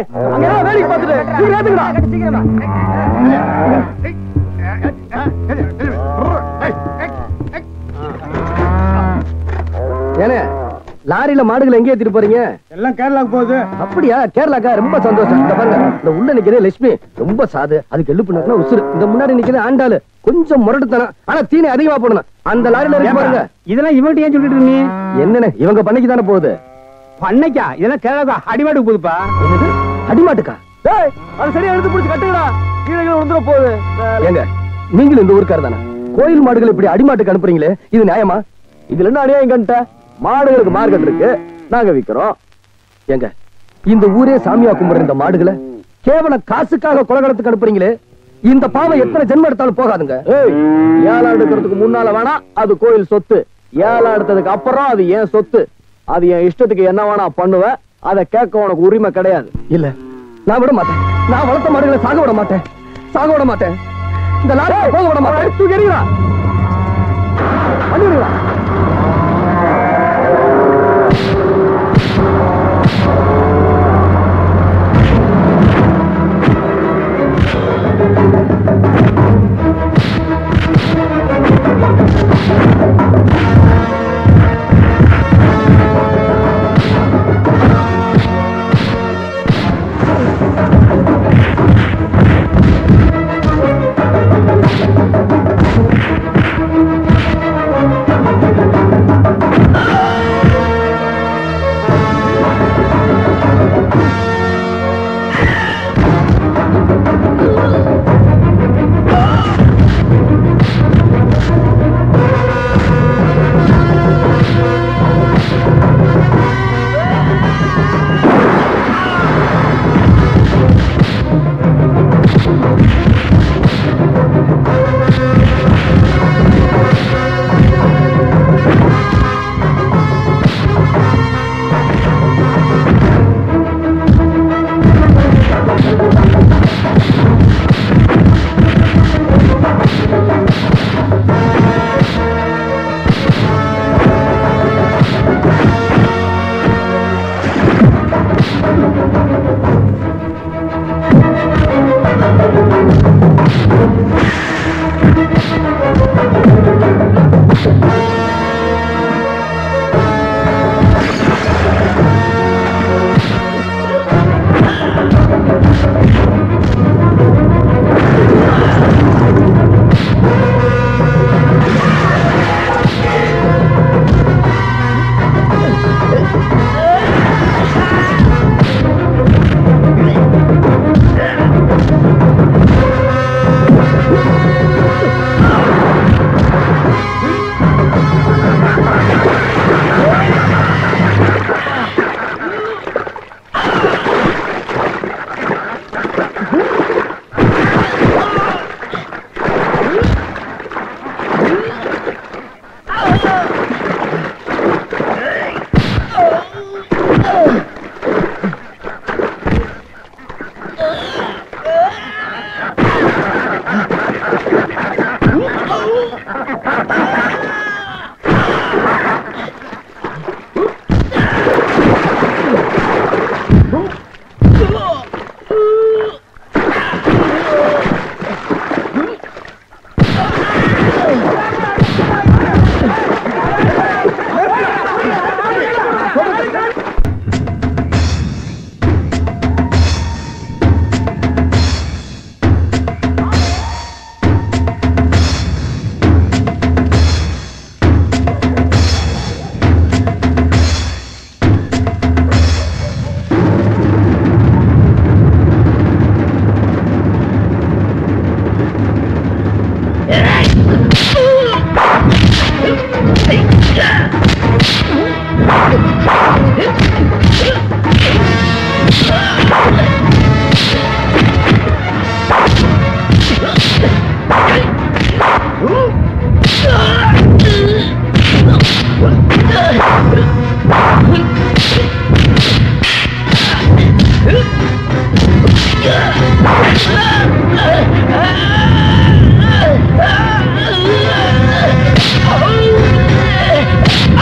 டேய் அங்க ஏதாவது வேலைக்கு பார்த்துட்டு சீக்கிரம் ஏத்துக்கடா சீக்கிரமா ஏனே லாரியில மாடுகளை எங்க ஏத்திட்டு போறீங்க எல்லாம் கேரளாக்கு போகுது அப்படியா கேரளாக்கா ரொம்ப சந்தோஷம் இந்த பாருங்க இந்த உள்ள நிக்கிற லட்சுமி ரொம்ப சாது அதுக்கு எள்ளு பண்ணா உசுறு இந்த முன்னாடி நிக்கிற ஆண்டாளு கொஞ்சம் முரட்டுத்தனம் ஆனா தீனி அதிகமா போடணும் அந்த லாரியில இருக்கு பாருங்க இதெல்லாம் இவன்ட்டு ஏன் சொல்லிட்டு நீ என்னன்னு இவங்க பண்ணைக்கு தானே போகுது பண்ணைக்கா இதெல்லாம் கேரளாக்கா அடிமாட்டுக்கு போகுதுப்பா என்னது அடிமாட்டுக்கா டேய் அது சரியா எடுத்து புடிச்சு கட்டுங்கடா கீழே கீழே விழுந்துற போகுது ஏங்க நீங்களும் இந்த ஊருக்கார தானே கோயில் மாடுகள் இப்படி அடிமாட்டுக்கு அனுப்புறீங்களே இது நியாயமா இதுல என்ன அநியாயம் கண்ட மாடுகளுக்கு மார்க்கெட் இருக்கு நாங்க விக்கிறோம் ஏங்க இந்த ஊரே சாமியா கும்பிடுற இந்த மாடுகளை கேவலம் காசுக்காக கொலகலத்துக்கு அனுப்புறீங்களே இந்த பாவம் எத்தனை ஜென்மம் எடுத்தாலும் போகாதுங்க ஏய் ஏழா எடுக்கிறதுக்கு முன்னால வேணா அது கோயில் சொத்து ஏழா எடுத்ததுக்கு அப்புறம் அது ஏன் சொத்து அது என் இஷ்டத்துக்கு என்ன வேணா பண்ணுவேன் அதை கேட்க உனக்கு உரிமை கிடையாது இல்ல நான் விட மாட்டேன் நான் வளர்த்த மாடுகளை சாக விட மாட்டேன் சாக விட மாட்டேன் இந்த லாரி போக விட மாட்டேன் தூக்கி எறிகிறா பண்ணிடுங்களா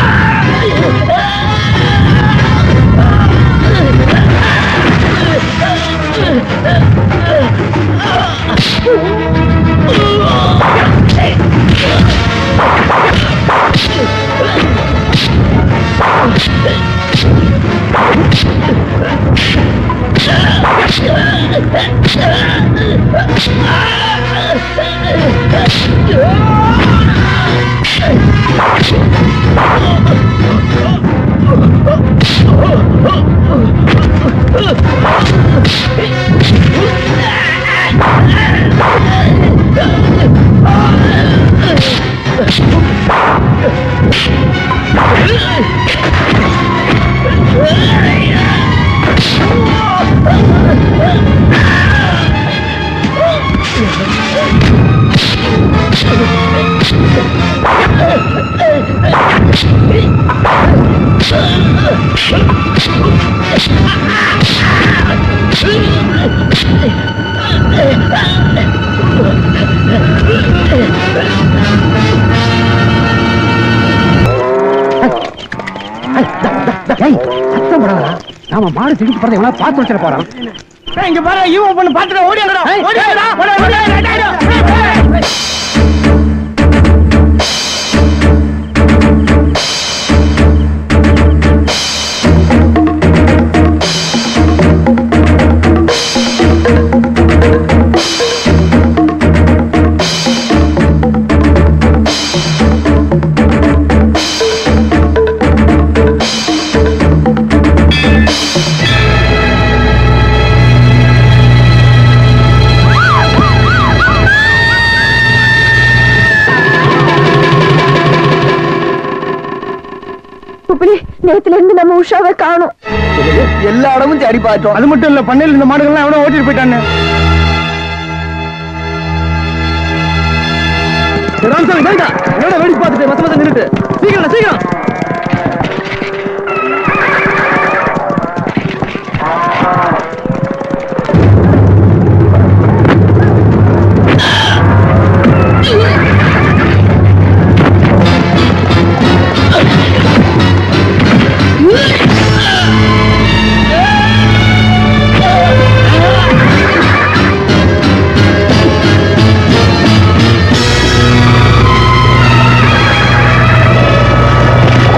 Ah! ஏய் சத்தம் போடாதடா நாம மாடு திடிச்சு போறதை எவ்வளவு பார்த்து வச்சிட போறோம் இங்க பாரு ஈவோ பண்ணு பாத்துட்டு ஓடியாங்கடா ஓடியாங்கடா இப்படி நேத்துல இருந்து நம்ம உஷாவை காணும் எல்லா இடமும் தேடி பார்த்தோம் அது மட்டும் இல்ல பண்ணையில இந்த மாடுகள்லாம் எவ்வளவு ஓட்டிட்டு போயிட்டான்னு ராமசாமி கைடா என்னோட வெடி பார்த்துட்டு மத்த மத்த நின்னுட்டு சீக்கிரம் சீக்கிரம் ஆ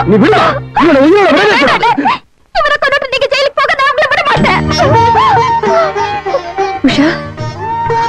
நீ விடு இவனை உயிரோட விடவே கூடாது